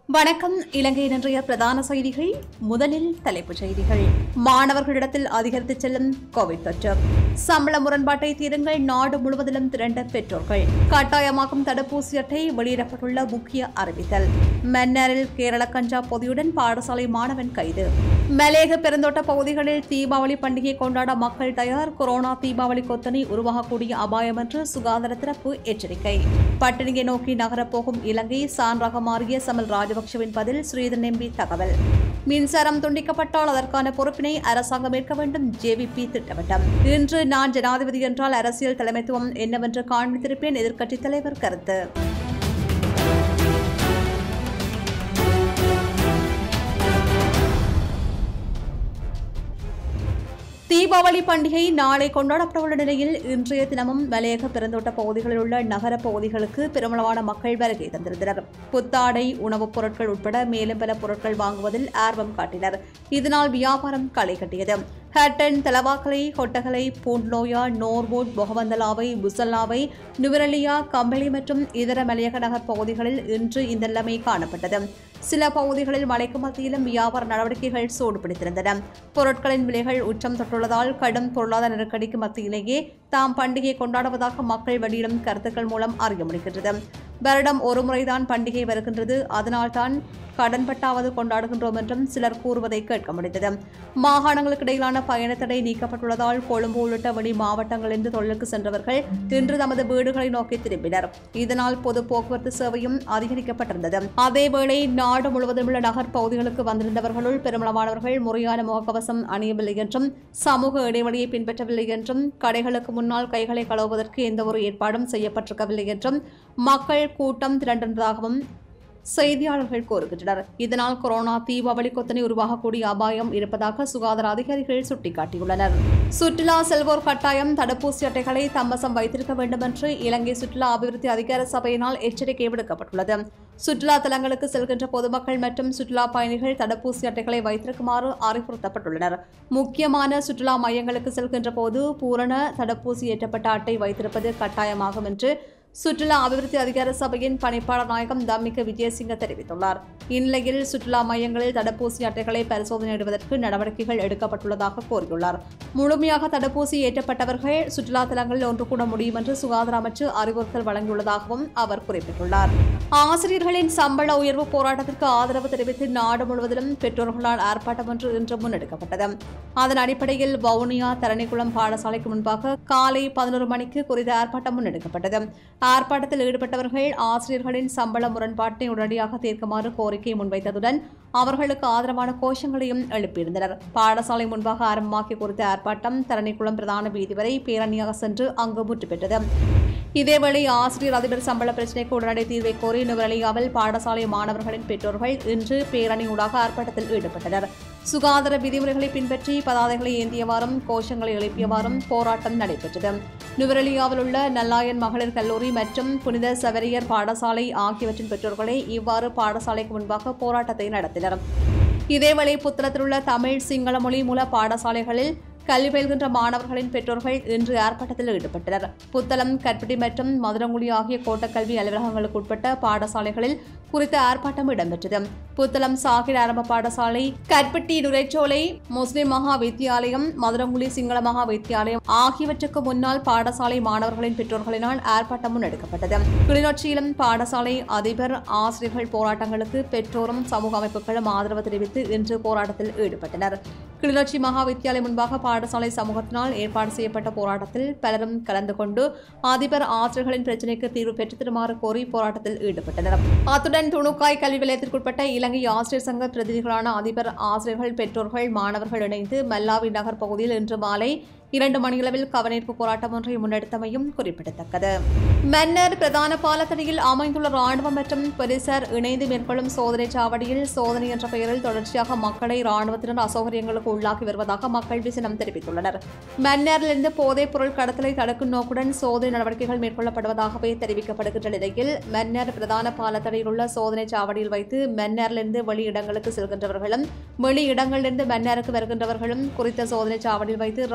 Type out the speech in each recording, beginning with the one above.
வணக்கம் இலங்கையின் இன்றைய பிரதான செய்திகள் முதலில் தலைப்புச் செய்திகள் மாணவர்களிடத்தில் அதிகரித்து செல்லும் கோவிட் தொற்று சம்பள முரண்பாட்டை தீருங்கள் நாடு முழுவதிலும் திரண்ட பெற்றோர்கள் கட்டாயமாக்கும் தடுப்பூசி அட்டை வெளியிடப்பட்டுள்ள முக்கிய அறிவித்தல் மன்னரில் கேரள கஞ்சா பொதியுடன் பாடசாலை மாணவன் கைது மலேக பெருந்தோட்ட பகுதிகளில் தீபாவளி பண்டிகை கொண்டாட மக்கள் தயார் கொரோனா தீபாவளி கொத்தனை உருவாகக்கூடிய அபாயம் என்று சுகாதார தரப்பு எச்சரிக்கை பட்டினியை நோக்கி நகரப்போகும் இலங்கை சான்றாக மாறிய சமல் ராஜபக்சவின் பதில் ஸ்ரீதர் எம்பி தகவல் மின்சாரம் துண்டிக்கப்பட்டால் அதற்கான பொறுப்பினை அரசாங்கம் ஏற்க வேண்டும் ஜேவிபி திட்டவட்டம் இன்று நான் ஜனாதிபதி என்றால் அரசியல் தலைமைத்துவம் என்னவென்று காண்பித்திருப்பேன் எதிர்க்கட்சித் தலைவர் கருத்து தீபாவளி பண்டிகை நாளை கொண்டாடப்படவுள்ள நிலையில் இன்றைய தினமும் மலையக பெருந்தோட்ட பகுதிகளில் உள்ள நகர பகுதிகளுக்கு பெருமளவான மக்கள் வருகை தந்திருந்தனர் புத்தாடை உணவுப் பொருட்கள் உட்பட மேலும் பல பொருட்கள் வாங்குவதில் ஆர்வம் காட்டினர் இதனால் வியாபாரம் களை கட்டியது ஹட்டன் தலவாக்கலை கொட்டகலை பூண்ட்லோயா நோர்வுட் பொகவந்தலாவை புசல்லாவை நுவரலியா கம்பளி மற்றும் இதர மலையக நகர் பகுதிகளில் இன்று இந்த நிலைமை காணப்பட்டது சில பகுதிகளில் மழைக்கு மத்தியிலும் வியாபார நடவடிக்கைகள் சூடு பிடித்திருந்தன பொருட்களின் விலைகள் உச்சம் தொட்டுள்ளதால் கடும் பொருளாதார நெருக்கடிக்கு மத்தியிலேயே தாம் பண்டிகை கொண்டாடுவதாக மக்கள் வெளியிடும் கருத்துக்கள் மூலம் அறிய முடிகின்றது வருடம் ஒரு முறைதான் பண்டிகை வருகின்றது அதனால்தான் கடன்பட்டாவது கொண்டாடுகின்றோம் என்றும் சிலர் கூறுவதை கேட்க முடிந்தது மாகாணங்களுக்கு இடையிலான பயணத்தடை நீக்கப்பட்டுள்ளதால் கொழும்பு உள்ளிட்ட வெளி மாவட்டங்களிலிருந்து தொழிலுக்கு சென்றவர்கள் இன்று தமது வீடுகளை நோக்கி திரும்பினர் இதனால் பொது போக்குவரத்து சேவையும் அதிகரிக்கப்பட்டிருந்தது அதேவேளை நாடு முழுவதும் உள்ள நகர் பகுதிகளுக்கு வந்திருந்தவர்களுள் பெருமளவானவர்கள் முறையான முகக்கவசம் அணியவில்லை என்றும் சமூக இடைவெளியை பின்பற்றவில்லை என்றும் கடைகளுக்கு முன்னால் கைகளை கழுவுவதற்கு எந்தவொரு ஏற்பாடும் செய்யப்பட்டிருக்கவில்லை என்றும் மக்கள் கூட்டம் திரண்டிருந்ததாகவும் செய்தியாளர்கள் கூறுகின்றனர் இதனால் கொரோனா தீபாவளி கொத்தனை உருவாகக்கூடிய அபாயம் இருப்பதாக சுகாதார அதிகாரிகள் சுட்டிக்காட்டியுள்ளனர் சுற்றுலா செல்வோர் கட்டாயம் தடுப்பூசி அட்டைகளை தம்மசம் வைத்திருக்க வேண்டும் என்று இலங்கை சுற்றுலா அபிவிருத்தி அதிகார சபையினால் எச்சரிக்கை விடுக்கப்பட்டுள்ளது சுற்றுலா தலங்களுக்கு செல்கின்ற பொதுமக்கள் மற்றும் சுற்றுலா பயணிகள் தடுப்பூசி அட்டைகளை வைத்திருக்குமாறு அறிவுறுத்தப்பட்டுள்ளனர் முக்கியமான சுற்றுலா மையங்களுக்கு செல்கின்ற போது பூரண தடுப்பூசி ஏற்றப்பட்ட அட்டை வைத்திருப்பது கட்டாயமாகும் என்று சுற்றுலா அபிவிருத்தி அதிகார சபையின் பணிப்பாளர் நாயகம் தம்மிக விஜயசிங்க தெரிவித்துள்ளார் இந்நிலையில் சுற்றுலா மையங்களில் தடுப்பூசி அட்டைகளை பரிசோதனையிடுவதற்கு நடவடிக்கைகள் எடுக்கப்பட்டுள்ளதாக கூறியுள்ளார் முழுமையாக தடுப்பூசி ஏற்றப்பட்டவர்கள் சுற்றுலா தலங்களில் ஒன்று கூட முடியும் என்று சுகாதார அமைச்சு அறிவுறுத்தல் வழங்கியுள்ளதாகவும் அவர் குறிப்பிட்டுள்ளார் ஆசிரியர்களின் சம்பள உயர்வு போராட்டத்திற்கு ஆதரவு தெரிவித்து நாடு முழுவதிலும் பெற்றோர்களால் ஆர்ப்பாட்டம் ஒன்று இன்று முன்னெடுக்கப்பட்டது அதன் அடிப்படையில் வவுனியா தரணிக்குளம் பாடசாலைக்கு முன்பாக காலை பதினோரு மணிக்கு குறித்த ஆர்ப்பாட்டம் முன்னெடுக்கப்பட்டது ஆர்ப்பாட்டத்தில் ஈடுபட்டவர்கள் ஆசிரியர்களின் சம்பள முரண்பாட்டை உடனடியாக தீர்க்குமாறு கோரிக்கை முன்வைத்ததுடன் அவர்களுக்கு ஆதரவான கோஷங்களையும் எழுப்பியிருந்தனர் பாடசாலை முன்பாக ஆரம்பமாக்கி குறித்த ஆர்ப்பாட்டம் தரணிக்குளம் பிரதான வீதி வரை பேரணியாக சென்று அங்கு முற்று பெற்றது இதேவேளை ஆசிரியர் அதிபர் சம்பள பிரச்சினைக்கு உடனடி தீர்வை கோரி நுவரலியாவில் பாடசாலை மாணவர்களின் பெற்றோர்கள் இன்று பேரணியூடாக ஆர்ப்பாட்டத்தில் ஈடுபட்டனர் சுகாதார விதிமுறைகளை பின்பற்றி பதாதைகளை ஏந்தியவாறும் கோஷங்களை எழுப்பியவாறும் போராட்டம் நடைபெற்றது நுவரெலியாவில் உள்ள நல்லாயன் மகளிர் கல்லூரி மற்றும் புனித சவரியர் பாடசாலை ஆகியவற்றின் பெற்றோர்களே இவ்வாறு பாடசாலைக்கு முன்பாக போராட்டத்தை நடத்தினர் இதேவேளை புத்தளத்தில் உள்ள தமிழ் சிங்கள மொழி மூல பாடசாலைகளில் கல்வி பயில்கின்ற மாணவர்களின் பெற்றோர்கள் இன்று ஆர்ப்பாட்டத்தில் ஈடுபட்டனர் புத்தளம் கற்பிட்டி மற்றும் மதுரங்குடி ஆகிய கோட்டக்கல்வி அலுவலகங்களுக்கு உட்பட்ட பாடசாலைகளில் குறித்த ஆர்ப்பாட்டம் இடம்பெற்றது புத்தளம் சாகிர் ஆரம்ப பாடசாலை கற்பிட்டி நுரைச்சோலை முஸ்லிம் மகா வித்தியாலயம் மதுரங்குடி சிங்கள மகா வித்தியாலயம் ஆகியவற்றுக்கு முன்னால் பாடசாலை மாணவர்களின் பெற்றோர்களினால் ஆர்ப்பாட்டம் முன்னெடுக்கப்பட்டது கிளிநொச்சியிலும் பாடசாலை அதிபர் ஆசிரியர்கள் போராட்டங்களுக்கு பெற்றோரும் சமூக அமைப்புகளும் ஆதரவு தெரிவித்து இன்று போராட்டத்தில் ஈடுபட்டனர் கிளிநொச்சி மகா வித்தியாலயம் முன்பாக பாடசாலை சமூகத்தினால் ஏற்பாடு செய்யப்பட்ட போராட்டத்தில் பலரும் கலந்து கொண்டு அதிபர் ஆசிரியர்களின் பிரச்சினைக்கு தீர்வு பெற்றுத் தருமாறு கோரி போராட்டத்தில் ஈடுபட்டனர் அத்துடன் துணுக்காய் கல்வி நிலையத்திற்குட்பட்ட இலங்கை ஆசிரியர் சங்க பிரதிநிதிகளான அதிபர் ஆசிரியர்கள் பெற்றோர்கள் மாணவர்கள் இணைந்து மல்லாவி நகர் பகுதியில் இன்று மாலை இரண்டு மணியளவில் கவனிப்பு போராட்டம் ஒன்றை முன்னெடுத்தமையும் குறிப்பிடத்தக்கது மன்னர் பிரதான பாலத்தடியில் அமைந்துள்ள ராணுவம் மற்றும் போலீசார் இணைந்து மேற்கொள்ளும் சோதனை சாவடியில் சோதனை என்ற பெயரில் தொடர்ச்சியாக மக்களை ராணுவத்தினர் அசௌகரியங்களுக்கு உள்ளாக்கி வருவதாக மக்கள் விசனம் தெரிவித்துள்ளனர் மன்னரிலிருந்து போதைப் பொருள் கடத்தலை தடுக்கும் நோக்குடன் சோதனை நடவடிக்கைகள் மேற்கொள்ளப்படுவதாகவே தெரிவிக்கப்படுகின்ற நிலையில் மன்னர் பிரதான பாலத்தடியில் உள்ள சோதனை சாவடியில் வைத்து மன்னரிலிருந்து வெளி இடங்களுக்கு செல்கின்றவர்களும் வெளி இடங்களிலிருந்து மன்னருக்கு வருகின்றவர்களும் குறித்த சோதனை சாவடியில் வைத்து ராணுவத்தினர்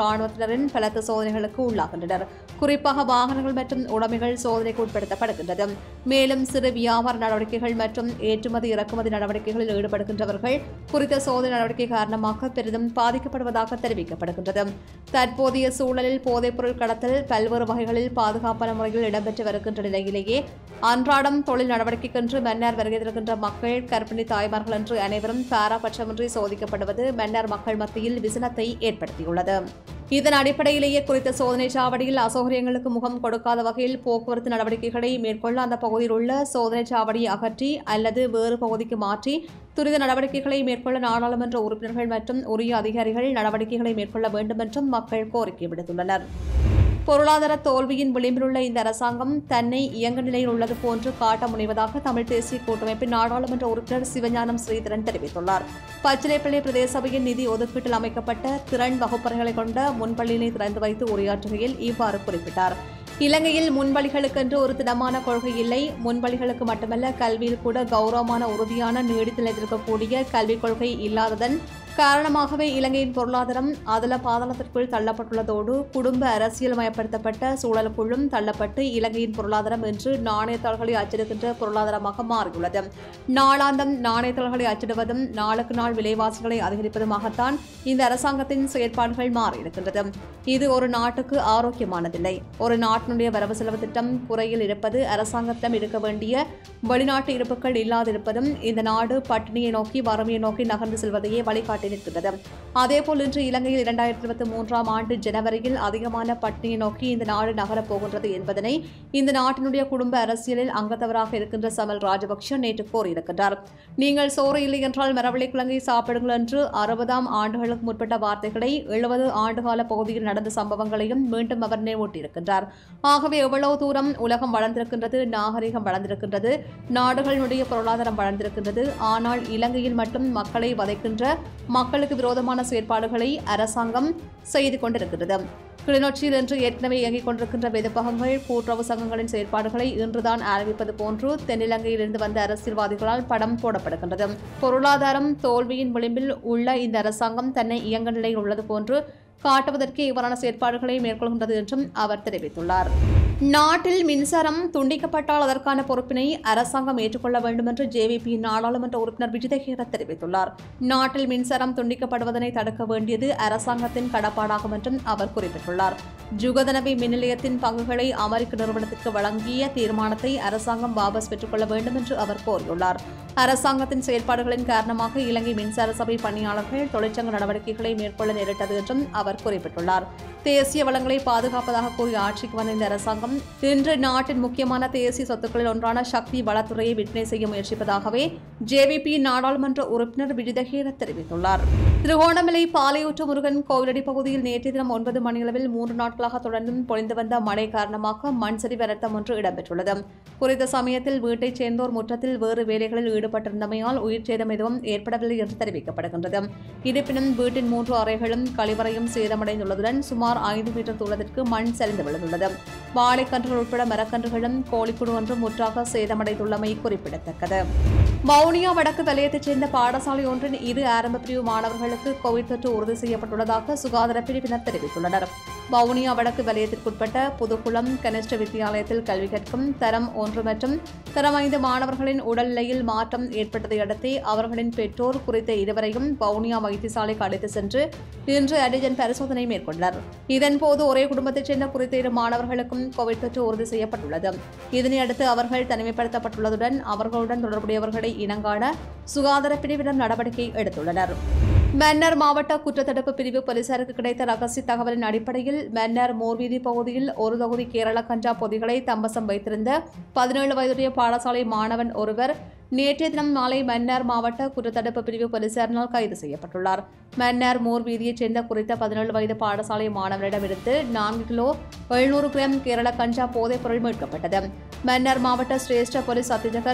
உறுப்பினரின் பலத்த சோதனைகளுக்கு உள்ளாகின்றனர் குறிப்பாக வாகனங்கள் மற்றும் உடைமைகள் சோதனைக்கு உட்படுத்தப்படுகின்றது மேலும் சிறு வியாபார நடவடிக்கைகள் மற்றும் ஏற்றுமதி இறக்குமதி நடவடிக்கைகளில் ஈடுபடுகின்றவர்கள் குறித்த சோதனை நடவடிக்கை காரணமாக பெரிதும் பாதிக்கப்படுவதாக தெரிவிக்கப்படுகின்றது தற்போதைய சூழலில் போதைப்பொருள் கடத்தல் பல்வேறு வகைகளில் பாதுகாப்பான முறையில் இடம்பெற்று வருகின்ற நிலையிலேயே அன்றாடம் தொழில் நடவடிக்கைக்கென்று மன்னர் வருகை தருகின்ற மக்கள் கர்ப்பிணி தாய்மார்கள் என்று அனைவரும் பாராபட்சமின்றி சோதிக்கப்படுவது மன்னர் மக்கள் மத்தியில் விசனத்தை ஏற்படுத்தியுள்ளது இதன் அடிப்படையிலேயே குறித்த சோதனை சாவடியில் அசௌகரியங்களுக்கு முகம் கொடுக்காத வகையில் போக்குவரத்து நடவடிக்கைகளை மேற்கொள்ள அந்த பகுதியில் உள்ள சோதனை சாவடியை அகற்றி அல்லது வேறு பகுதிக்கு மாற்றி துரித நடவடிக்கைகளை மேற்கொள்ள நாடாளுமன்ற உறுப்பினர்கள் மற்றும் உரிய அதிகாரிகள் நடவடிக்கைகளை மேற்கொள்ள வேண்டும் என்றும் மக்கள் கோரிக்கை விடுத்துள்ளனர் பொருளாதார தோல்வியின் விளிம்பிலுள்ள இந்த அரசாங்கம் தன்னை இயங்க நிலையில் உள்ளது போன்று காட்ட முனைவதாக தமிழ் தேசிய கூட்டமைப்பின் நாடாளுமன்ற உறுப்பினர் சிவஞானம் ஸ்ரீதரன் தெரிவித்துள்ளார் பச்சிலைப்பள்ளி பிரதேச சபையின் நிதி ஒதுக்கீட்டில் அமைக்கப்பட்ட திறன் வகுப்பறைகளை கொண்ட முன்பள்ளியினை திறந்து வைத்து உரையாற்றுகையில் இவ்வாறு குறிப்பிட்டார் இலங்கையில் முன்வழிகளுக்கென்று ஒரு திடமான கொள்கை இல்லை முன்வழிகளுக்கு மட்டுமல்ல கல்வியில் கூட கௌரவமான உறுதியான நீடித்து நிலைத்திருக்கக்கூடிய கல்விக் கொள்கை இல்லாததன் காரணமாகவே இலங்கையின் பொருளாதாரம் அதல பாதாளத்திற்குள் தள்ளப்பட்டுள்ளதோடு குடும்ப அரசியல்மயப்படுத்தப்பட்ட சூழலுக்குள்ளும் தள்ளப்பட்டு இலங்கையின் பொருளாதாரம் இன்று நாணயத்தாள்களை அச்சிடுகின்ற பொருளாதாரமாக மாறியுள்ளது நாளாந்தம் நாணயத்தாள்களை அச்சிடுவதும் நாளுக்கு நாள் விலைவாசிகளை அதிகரிப்பதுமாகத்தான் இந்த அரசாங்கத்தின் செயற்பாடுகள் மாறியிருக்கின்றது இது ஒரு நாட்டுக்கு ஆரோக்கியமானதில்லை ஒரு நாட்டினுடைய வரவு செலவு திட்டம் குறையில் இருப்பது அரசாங்கத்திடம் இருக்க வேண்டிய வெளிநாட்டு இருப்புகள் இல்லாதிருப்பதும் இந்த நாடு பட்டினியை நோக்கி வறுமையை நோக்கி நகர்ந்து செல்வதையே வழிகாட்டி நிற்கிறது அதேபோல் இன்று இலங்கையில் இரண்டாயிரத்தி இருபத்தி மூன்றாம் ஆண்டு ஜனவரியில் அதிகமான பட்டினியை நோக்கி இந்த நாடு நகரப் போகின்றது என்பதனை இந்த நாட்டினுடைய குடும்ப அரசியலில் அங்கத்தவராக இருக்கின்ற சமல் ராஜபக்ஷ நேற்று கூறியிருக்கின்றார் நீங்கள் சோறு இல்லை என்றால் மரவள்ளி கிழங்கை சாப்பிடுங்கள் என்று அறுபதாம் ஆண்டுகளுக்கு முற்பட்ட வார்த்தைகளை எழுபது ஆண்டுகால பகுதியில் நடந்த சம்பவங்களையும் மீண்டும் அவர் நினைவூட்டியிருக்கின்றார் ஆகவே எவ்வளவு தூரம் உலகம் வளர்ந்திருக்கின்றது நாகரிகம் வளர்ந்திருக்கின்றது நாடுகளினுடைய பொருளாதாரம் வளர்ந்திருக்கின்றது ஆனால் இலங்கையில் மட்டும் மக்களை வதைக்கின்ற மக்களுக்கு விரோதமான செயற்பாடுகளை அரசாங்கம் செய்து கொண்டிருக்கிறது கிளிநொச்சியில் இன்று ஏற்கனவே இயங்கிக் கொண்டிருக்கின்ற வெதுப்பகங்கள் கூட்டுறவு சங்கங்களின் செயற்பாடுகளை இன்றுதான் ஆரம்பிப்பது போன்று தென்னிலங்கையிலிருந்து வந்த அரசியல்வாதிகளால் படம் போடப்படுகின்றது பொருளாதாரம் தோல்வியின் விளிம்பில் உள்ள இந்த அரசாங்கம் தன்னை இயங்க நிலையில் உள்ளது போன்று காட்டுவதற்கு இவ்வாறான செயற்பாடுகளை மேற்கொள்கின்றது என்றும் அவர் தெரிவித்துள்ளார் நாட்டில் மின்சாரம் துண்டிக்கப்பட்டால் அதற்கான பொறுப்பினை அரசாங்கம் ஏற்றுக்கொள்ள வேண்டும் என்று ஜேவிபி நாடாளுமன்ற உறுப்பினர் விஜயதேகர தெரிவித்துள்ளார் நாட்டில் மின்சாரம் துண்டிக்கப்படுவதனை தடுக்க வேண்டியது அரசாங்கத்தின் கடப்பாடாகும் என்றும் அவர் குறிப்பிட்டுள்ளார் ஜுகதனவி மின் நிலையத்தின் பங்குகளை அமெரிக்க நிறுவனத்திற்கு வழங்கிய தீர்மானத்தை அரசாங்கம் வாபஸ் பெற்றுக்கொள்ள வேண்டும் என்று அவர் கோரியுள்ளார் அரசாங்கத்தின் செயல்பாடுகளின் காரணமாக இலங்கை மின்சார சபை பணியாளர்கள் தொழிற்சங்க நடவடிக்கைகளை மேற்கொள்ள நேரிட்டது என்றும் அவர் குறிப்பிட்டுள்ளார் தேசிய வளங்களை பாதுகாப்பதாக கூறி ஆட்சிக்கு வந்த இந்த அரசாங்கம் இன்று நாட்டின் முக்கியமான தேசிய சொத்துக்களில் ஒன்றான சக்தி வளத்துறையை விற்பனை செய்ய முயற்சிப்பதாகவே ஜேவிபி நாடாளுமன்ற உறுப்பினர் விஜிதஹேர தெரிவித்துள்ளார் திருகோணமலை பாலையூற்று முருகன் கோவிலடி பகுதியில் நேற்றைய தினம் ஒன்பது மணியளவில் மூன்று நாட்களாக தொடர்ந்தும் பொழிந்து வந்த மழை காரணமாக மண் சரிவு அனர்த்தம் ஒன்று இடம்பெற்றுள்ளது குறித்த சமயத்தில் வீட்டைச் சேர்ந்தோர் முற்றத்தில் வேறு வேலைகளில் ஈடுபட்டிருந்தமையால் உயிர் சேதம் எதுவும் ஏற்படவில்லை என்று தெரிவிக்கப்படுகின்றது இருப்பினும் வீட்டின் மூன்று அறைகளும் கழிவறையும் சேதமடைந்துள்ளதுடன் சுமார் ஐந்து மீட்டர் தூரத்திற்கு மண் சரிந்து விழுந்துள்ளது வாழைக்கன்றுகள் உட்பட மரக்கன்றுகளும் கோழிக்குடு ஒன்றும் முற்றாக சேதமடைந்துள்ளமை குறிப்பிடத்தக்கது வவுனியா வடக்கு வலயத்தைச் சேர்ந்த பாடசாலை ஒன்றின் இரு ஆரம்ப பிரிவு மாணவர்களுக்கு கோவிட் தொற்று உறுதி செய்யப்பட்டுள்ளதாக சுகாதார பிரிவினர் தெரிவித்துள்ளனர் வவுனியா வடக்கு வலயத்திற்குட்பட்ட புதுக்குளம் கனிஷ்ட வித்தியாலயத்தில் கல்வி கற்கும் தரம் ஒன்று மற்றும் தரம் ஐந்து மாணவர்களின் உடல்நிலையில் மாற்றம் ஏற்பட்டதை அடுத்தே அவர்களின் பெற்றோர் குறித்த இருவரையும் வவுனியா வைத்தியசாலைக்கு அழைத்து சென்று இன்று அடிஜன் பரிசோதனை மேற்கொண்டனர் இதன்போது ஒரே குடும்பத்தைச் சேர்ந்த குறித்த இரு மாணவர்களுக்கும் கோவிட் தொற்று உறுதி செய்யப்பட்டுள்ளது இதனையடுத்து அவர்கள் தனிமைப்படுத்தப்பட்டுள்ளதுடன் அவர்களுடன் தொடர்புடையவர்களை இனங்காண சுகாதார பிரிவினர் நடவடிக்கை எடுத்துள்ளனர் மன்னர் மாவட்ட குற்றத்தடுப்பு பிரிவு போலீசாருக்கு கிடைத்த ரகசிய தகவலின் அடிப்படையில் மன்னர் மோர்வீதி பகுதியில் ஒரு தொகுதி கேரள கஞ்சா பொதிகளை தம்பசம் வைத்திருந்த பதினேழு வயதுடைய பாடசாலை மாணவன் ஒருவர் நேற்றைய தினம் மாலை மன்னார் மாவட்ட குற்றத்தடுப்பு பிரிவு போலீசாரினால் கைது செய்யப்பட்டுள்ளார் மன்னார் மோர் வீதியைச் சேர்ந்த குறித்த பதினேழு வயது பாடசாலை மாணவரிடமிருந்து நான்கு கிலோ எழுநூறு கிராம் கேரள கஞ்சா போதைப் பொருள் மீட்கப்பட்டது மன்னார் மாவட்ட சிரேஷ்ட போலீஸ் அத்தியட்சகர்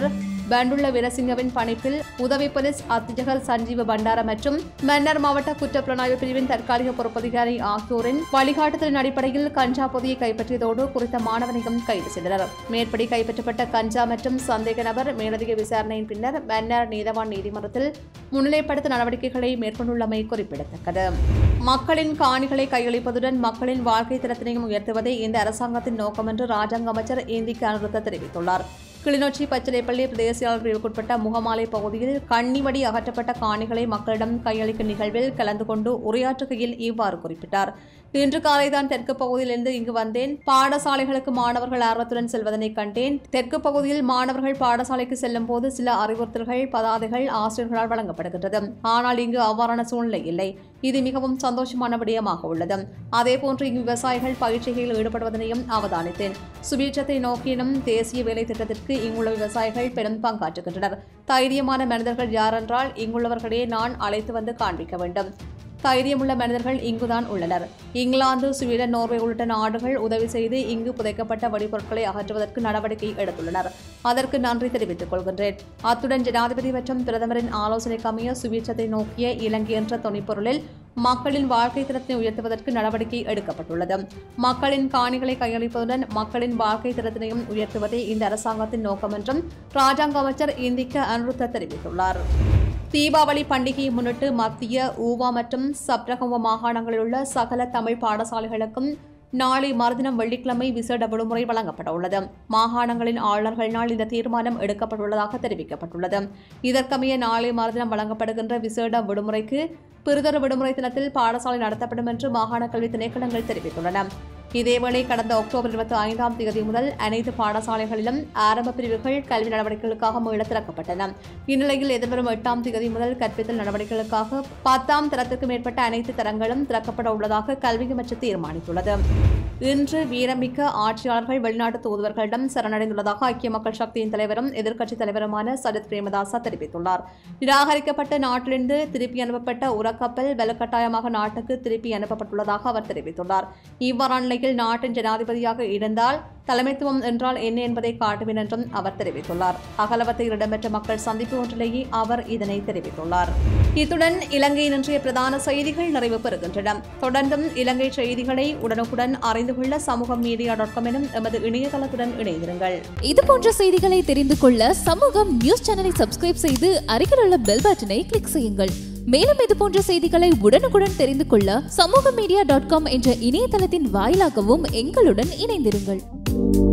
பண்டுள்ள வீரசிங்கவின் பணிப்பில் உதவி போலீஸ் அத்தியகர் சஞ்சீவ பண்டார மற்றும் மன்னர் மாவட்ட குற்றப்புலனாய்வு பிரிவின் தற்காலிக பொறுப்பதிகாரி ஆகியோரின் வழிகாட்டுதலின் அடிப்படையில் கஞ்சா பொதியை கைப்பற்றியதோடு குறித்த மாணவனையும் கைது செய்தனர் மேற்படி கைப்பற்றப்பட்ட கஞ்சா மற்றும் சந்தேக நபர் மேலதிக விசாரணையின் பின்னர் மன்னர் நீதவான் நீதிமன்றத்தில் முன்னிலைப்படுத்த நடவடிக்கைகளை மேற்கொண்டுள்ளமை குறிப்பிடத்தக்கது மக்களின் காணிகளை கையளிப்பதுடன் மக்களின் வாழ்க்கை தரத்தினையும் உயர்த்துவதே இந்த அரசாங்கத்தின் நோக்கம் என்று ராஜாங்க அமைச்சர் இந்திக்கு அனுருத்த தெரிவித்துள்ளார் கிளிநொச்சி பச்சிலைப்பள்ளி பிரதேசியாளர் பிரிவுக்குட்பட்ட முகமாலை பகுதியில் கண்ணிவடி அகற்றப்பட்ட காணிகளை மக்களிடம் கையளிக்கும் நிகழ்வில் கலந்து கொண்டு உரையாற்றுகையில் இவ்வாறு குறிப்பிட்டார் இன்று காலைதான் தெற்கு பகுதியிலிருந்து இங்கு வந்தேன் பாடசாலைகளுக்கு மாணவர்கள் ஆர்வத்துடன் செல்வதனை கண்டேன் தெற்கு பகுதியில் மாணவர்கள் பாடசாலைக்கு செல்லும் போது சில அறிவுறுத்தல்கள் பதாதைகள் ஆசிரியர்களால் வழங்கப்படுகின்றது ஆனால் இங்கு அவ்வாறான சூழ்நிலை இல்லை இது மிகவும் சந்தோஷமான விடயமாக உள்ளது அதேபோன்று இங்கு விவசாயிகள் பயிற்சிகளில் ஈடுபடுவதனையும் அவதானித்தேன் சுபீட்சத்தை நோக்கினும் தேசிய வேலை திட்டத்திற்கு இங்குள்ள விவசாயிகள் பெரும் பங்காற்றுகின்றனர் தைரியமான மனிதர்கள் யாரென்றால் இங்குள்ளவர்களே நான் அழைத்து வந்து காண்பிக்க வேண்டும் தைரியமுள்ள மனிதர்கள் இங்குதான் உள்ளனர் இங்கிலாந்து ஸ்வீடன் நோர்வே உள்ளிட்ட நாடுகள் உதவி செய்து இங்கு புதைக்கப்பட்ட வெடிபொருட்களை அகற்றுவதற்கு நடவடிக்கை எடுத்துள்ளனர் அதற்கு நன்றி தெரிவித்துக் கொள்கின்றேன் அத்துடன் ஜனாதிபதி மற்றும் பிரதமரின் ஆலோசனைக்கு அமைய சுபீட்சத்தை நோக்கிய இலங்கை என்ற துணைப்பொருளில் மக்களின் வாழ்க்கை தரத்தை உயர்த்துவதற்கு நடவடிக்கை எடுக்கப்பட்டுள்ளது மக்களின் காணிகளை கையளிப்பதுடன் மக்களின் வாழ்க்கை தரத்தினையும் உயர்த்துவதே இந்த அரசாங்கத்தின் நோக்கம் என்றும் ராஜாங்க அமைச்சர் இந்திக்கு அனுருத்த தெரிவித்துள்ளார் தீபாவளி பண்டிகையை முன்னிட்டு மத்திய ஊவா மற்றும் சப்ரகம மாகாணங்களில் உள்ள சகல தமிழ் பாடசாலைகளுக்கும் நாளை மறுதினம் வெள்ளிக்கிழமை விசேட விடுமுறை வழங்கப்பட உள்ளது மாகாணங்களின் ஆளுநர்களினால் இந்த தீர்மானம் எடுக்கப்பட்டுள்ளதாக தெரிவிக்கப்பட்டுள்ளது இதற்கமைய நாளை மறுதினம் வழங்கப்படுகின்ற விசேட விடுமுறைக்கு பிறிதொரு விடுமுறை தினத்தில் பாடசாலை நடத்தப்படும் என்று மாகாண கல்வி திணைக்களங்கள் தெரிவித்துள்ளன இதேவேளை கடந்த அக்டோபர் இருபத்தி ஐந்தாம் தேதி முதல் அனைத்து பாடசாலைகளிலும் ஆரம்ப பிரிவுகள் கல்வி நடவடிக்கைகளுக்காக மீள திறக்கப்பட்டன இந்நிலையில் எதிர்வரும் எட்டாம் தேதி முதல் கற்பித்தல் நடவடிக்கைகளுக்காக பத்தாம் தரத்திற்கு மேற்பட்ட அனைத்து தரங்களும் திறக்கப்பட உள்ளதாக கல்வி அமைச்சர் தீர்மானித்துள்ளது இன்று வீரமிக்க ஆட்சியாளர்கள் வெளிநாட்டு தூதுவர்களிடம் சரணடைந்துள்ளதாக ஐக்கிய மக்கள் சக்தியின் தலைவரும் எதிர்க்கட்சித் தலைவருமான சஜித் பிரேமதாசா தெரிவித்துள்ளார் நிராகரிக்கப்பட்ட நாட்டிலிருந்து திருப்பி அனுப்பப்பட்ட உரக்கப்பல் வலுக்கட்டாயமாக நாட்டுக்கு திருப்பி அனுப்பப்பட்டுள்ளதாக அவர் தெரிவித்துள்ளார் இவ்வாறான நிலையில் நாட்டின் ஜனாதிபதியாக இருந்தால் தலைமைத்துவம் என்றால் என்ன என்பதை காட்டுவேன் என்றும் அவர் தெரிவித்துள்ளார் அகலவத்தில் இடம்பெற்ற மக்கள் சந்திப்பு ஒன்றிலேயே அவர் இதனை தெரிவித்துள்ளார் இத்துடன் இலங்கையின் இன்றைய பிரதான செய்திகள் நிறைவு பெறுகின்றன தொடர்ந்தும் இலங்கை செய்திகளை உடனுக்குடன் அறிந்து கொள்ள சமூகம் மீடியா டாட் காம் எனும் எமது இணையதளத்துடன் இணைந்திருங்கள் இது போன்ற செய்திகளை தெரிந்து கொள்ள சமூகம் நியூஸ் சேனலை சப்ஸ்கிரைப் செய்து அருகில் உள்ள பெல் பட்டனை கிளிக் செய்யுங்கள் மேலும் இது போன்ற செய்திகளை உடனுக்குடன் தெரிந்து கொள்ள சமூக மீடியா டாட் காம் என்ற இணையதளத்தின் வாயிலாகவும் எங்களுடன் இணைந்திருங்கள்